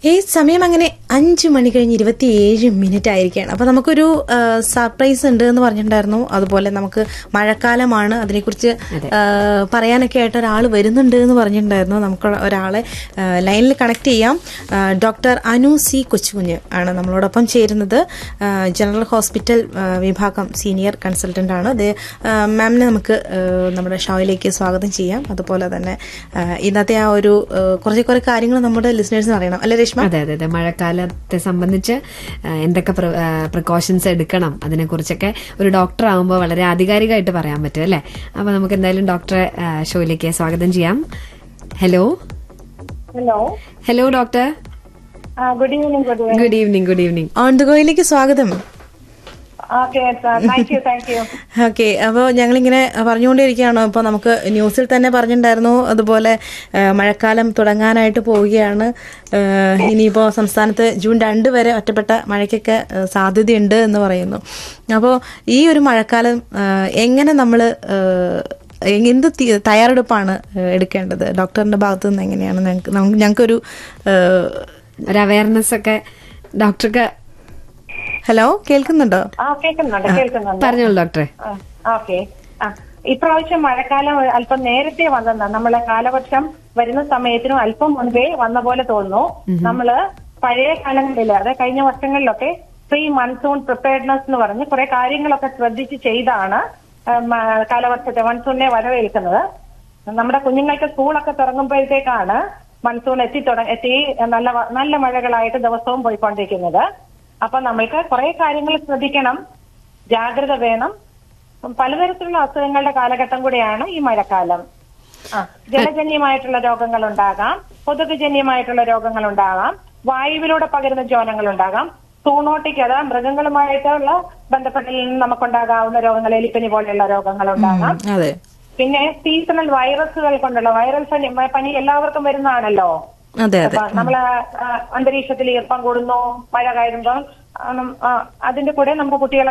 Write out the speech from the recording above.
ഈ സമയം അങ്ങനെ അഞ്ചു മണി കഴിഞ്ഞ് ഇരുപത്തിയേഴ് മിനിറ്റ് ആയിരിക്കുകയാണ് അപ്പൊ നമുക്കൊരു സർപ്രൈസ് ഉണ്ട് എന്ന് പറഞ്ഞിട്ടുണ്ടായിരുന്നു അതുപോലെ നമുക്ക് മഴക്കാലമാണ് അതിനെക്കുറിച്ച് ആ, പറയാനൊക്കെ ആയിട്ട് ഒരാൾ വരുന്നുണ്ട് എന്ന് പറഞ്ഞിട്ടുണ്ടായിരുന്നു നമുക്ക് ഒരാളെ ആ, ലൈനിൽ കണക്ട് ചെയ്യാം ആ, ഡോക്ടർ അനു സി കൊച്ചുകുഞ്ഞ് ആണ് നമ്മളോടൊപ്പം ചേരുന്നത് ആ, ജനറൽ ഹോസ്പിറ്റൽ ആ, വിഭാഗം സീനിയർ കൺസൾട്ടന്റ് ആണ് അത് ആ, മാമിനെ നമുക്ക് ആ, നമ്മുടെ ഷോയിലേക്ക് സ്വാഗതം ചെയ്യാം അതുപോലെ തന്നെ ആ, ഇന്നത്തെ ആ ഒരു ആ, കുറച്ച് കുറെ കാര്യങ്ങൾ നമ്മുടെ ലിസണേഴ്സിന് അറിയണം അല്ലേ രേഷ്മ അതെ അതെ അതെ മഴക്കാലത്തെ സംബന്ധിച്ച് ആ, എന്തൊക്കെ പ്രിക്കോഷൻസ് എടുക്കണം അതിനെക്കുറിച്ചൊക്കെ ഒരു ഡോക്ടർ ആകുമ്പോൾ വളരെ ആധികാരികമായിട്ട് പറയാൻ പറ്റും അല്ലേ അപ്പൊ നമുക്ക് എന്തായാലും ഡോക്ടറെ ആ, ഷോയിലേക്ക് സ്വാഗതം ചെയ്യാം hello hello hello doctor good evening good evening good evening good evening on the ഗോയിലേക്ക് സ്വാഗതം okay thank you thank you okay അപ്പോൾ ഞങ്ങളിങ്ങനെ പറഞ്ഞുകൊണ്ടിരിക്കുകയാണ് അപ്പോൾ നമുക്ക് ന്യൂസിൽ തന്നെ പറഞ്ഞിട്ടുണ്ടായിരുന്നു അതുപോലെ ആ, മഴക്കാലം തുടങ്ങാനായിട്ട് പോവുകയാണ് ആ, ഇനിയിപ്പോൾ സംസ്ഥാനത്ത് ജൂൺ രണ്ട് വരെ ഒറ്റപ്പെട്ട മഴയ്ക്കൊക്കെ ആ, സാധ്യതയുണ്ട് എന്ന് പറയുന്നു അപ്പോൾ ഈ ഒരു മഴക്കാലം ആ, എങ്ങനെ നമ്മൾ എന്ത് തി- തയ്യാറെടുപ്പാണ് ആ, എടുക്കേണ്ടത് ഡോക്ടറിന്റെ ഭാഗത്ത് നിന്ന് എങ്ങനെയാണ് ഞങ്ങൾക്ക് നമുക്ക് ഞങ്ങൾക്കൊരു ആ, ഒരു അവയർനെസ് ഒക്കെ ഡോക്ടർക്ക് ഹലോ കേൾക്കുന്നുണ്ടോ ആ കേൾക്കുന്നുണ്ട് കേൾക്കുന്നുണ്ട് പറഞ്ഞോളൂ ഡോക്ടറെ ഓക്കെ ആ ഇപ്രാവശ്യം മഴക്കാലം അല്പം നേരത്തെ വന്നതാണ് നമ്മളെ കാലവർഷം വരുന്ന സമയത്തിനും അല്പം മുൻപേ വന്ന പോലെ തോന്നുന്നു നമ്മള് പഴയ കാലങ്ങളിൽ അതായത് കഴിഞ്ഞ വർഷങ്ങളിലൊക്കെ പ്രീ മൺസൂൺ പ്രിപ്പയർഡ്നെസ് എന്ന് പറഞ്ഞ് കുറെ കാര്യങ്ങളൊക്കെ ശ്രദ്ധിച്ച് ചെയ്താണ് ആ, മ- കാലവർഷത്തെ മൺസൂണിനെ വരവേൽക്കുന്നത് നമ്മുടെ കുഞ്ഞുങ്ങൾക്ക് സ്കൂളൊക്കെ തുടങ്ങുമ്പോഴത്തേക്കാണ് മൺസൂൺ എത്തി തുടങ്ങ എത്തി നല്ല വ- നല്ല മഴകളായിട്ട് ദിവസവും പോയിക്കൊണ്ടിരിക്കുന്നത് അപ്പൊ നമ്മൾക്ക് കുറെ കാര്യങ്ങൾ ശ്രദ്ധിക്കണം ജാഗ്രത വേണം പലതരത്തിലുള്ള അസുഖങ്ങളുടെ കാലഘട്ടം കൂടിയാണ് ഈ മഴക്കാലം ആ ജലജന്യമായിട്ടുള്ള രോഗങ്ങൾ ഉണ്ടാകാം കൊതുകുജന്യമായിട്ടുള്ള രോഗങ്ങൾ ഉണ്ടാകാം വായുവിലൂടെ പകരുന്ന ജ്വലങ്ങൾ ഉണ്ടാകാം സൂണോട്ടിക് അതാ മൃഗങ്ങളുമായിട്ടുള്ള ബന്ധപ്പെട്ടിൽ നിന്ന് നമുക്കുണ്ടാകാവുന്ന രോഗങ്ങൾ എലിപ്പനി പോലെയുള്ള രോഗങ്ങൾ ഉണ്ടാകാം അതെ പിന്നെ സീസണൽ വൈറസുകൾ കൊണ്ടുള്ള വൈറൽ പനി പനി എല്ലാവർക്കും വരുന്നതാണല്ലോ അതെ അതെ അപ്പൊ നമ്മള് ആ, അന്തരീക്ഷത്തിൽ ഈർപ്പം കൂടുന്നു മഴ കയറുമ്പോൾ അതിന്റെ കൂടെ നമ്മുടെ കുട്ടികളെ